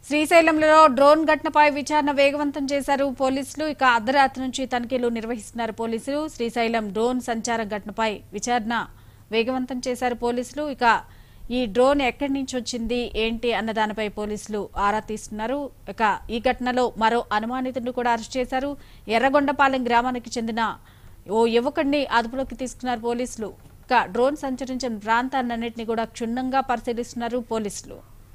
శ్రీశైలంలో డ్రోన్ ఘటనపై విచారణ వేగవంతం చేశారు పోలీసులు ఇక అర్ధరాత్రి నుంచి తనిఖీలు నిర్వహిస్తున్నారు పోలీసులు శ్రీశైలం డ్రోన్ సంచార ఘటనపై విచారణ వేగవంతం చేశారు పోలీసులు ఇక ఈ డ్రోన్ ఎక్కడి నుంచి వచ్చింది ఏంటి అన్న దానిపై పోలీసులు ఆరా తీస్తున్నారు ఇక ఈ ఘటనలో మరో అనుమానితుడిని కూడా అరెస్ట్ చేశారు ఎర్రగొండపాలెం గ్రామానికి చెందిన ఓ యువకుడిని అదుపులోకి తీసుకున్నారు పోలీసులు ఇక డ్రోన్ సంచరించిన ప్రాంతాలన్నింటినీ కూడా క్షుణ్ణంగా పరిశీలిస్తున్నారు పోలీసులు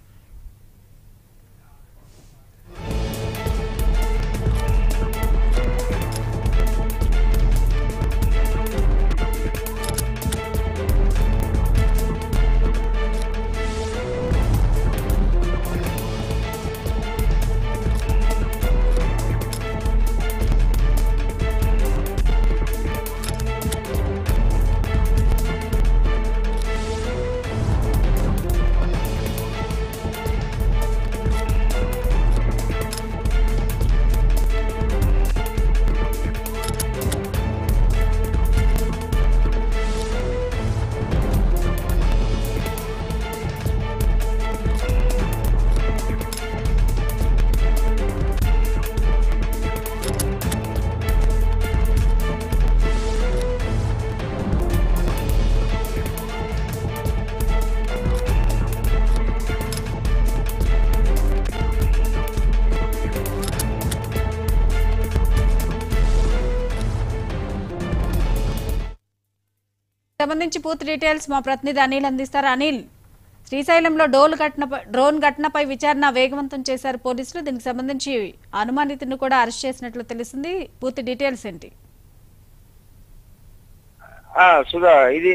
సంబంధించి పూర్తి డీటెయిల్స్ మా ప్రతినిధి అనిల్ అందిస్తారు అనిల్ శ్రీశైలంలో డోల్ ఘటనపై డ్రోన్ ఘటనపై విచారణ వేగవంతం చేశారు పోలీసులు దీనికి సంబంధించి అనుమానితుడిని కూడా అరెస్ట్ చేసినట్లు తెలిసింది పూర్తి డీటెయిల్స్ ఏంటి ఆ, సుధా ఇది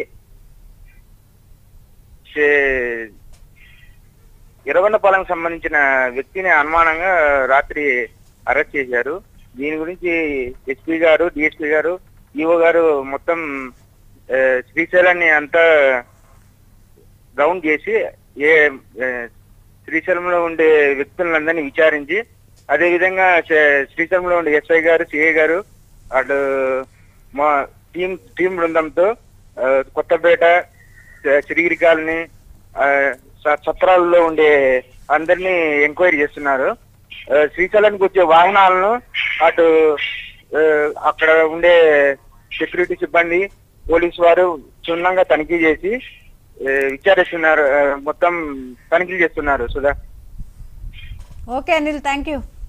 చే- ఇరవన్నపాలెం సంబంధించిన వ్యక్తిని అనుమానంగా రాత్రి అరెస్ట్ చేశారు దీని గురించి ఎస్పీ గారు డిఎస్పీ గారు ఈఓ గారు మొత్తం ఆ, శ్రీశైలాన్ని అంతా రౌండ్ చేసి ఏ ఏ, శ్రీశైలంలో ఉండే వ్యక్తులందరినీ విచారించి అదే విధంగా చే- శ్రీశైలంలో ఉండే ఎస్ఐ గారు సిఐ గారు అటు మా టీం టీం బృందంతో ఆ, కొత్తపేట చ- చిరిగిరి కాలనీ ఆ, స- సత్రాలలో ఉండే అందరినీ ఎంక్వైరీ చేస్తున్నారు ఆ, శ్రీశైలానికి వచ్చే వాహనాలను అటు ఆ, అక్కడ ఉండే సెక్యూరిటీ సిబ్బంది పోలీసు వారు క్షుణ్ణంగా తనిఖీ చేసి ఆ, విచారిస్తున్నారు ఆ, మొత్తం తనిఖీలు చేస్తున్నారు Sudha okay Anil thank you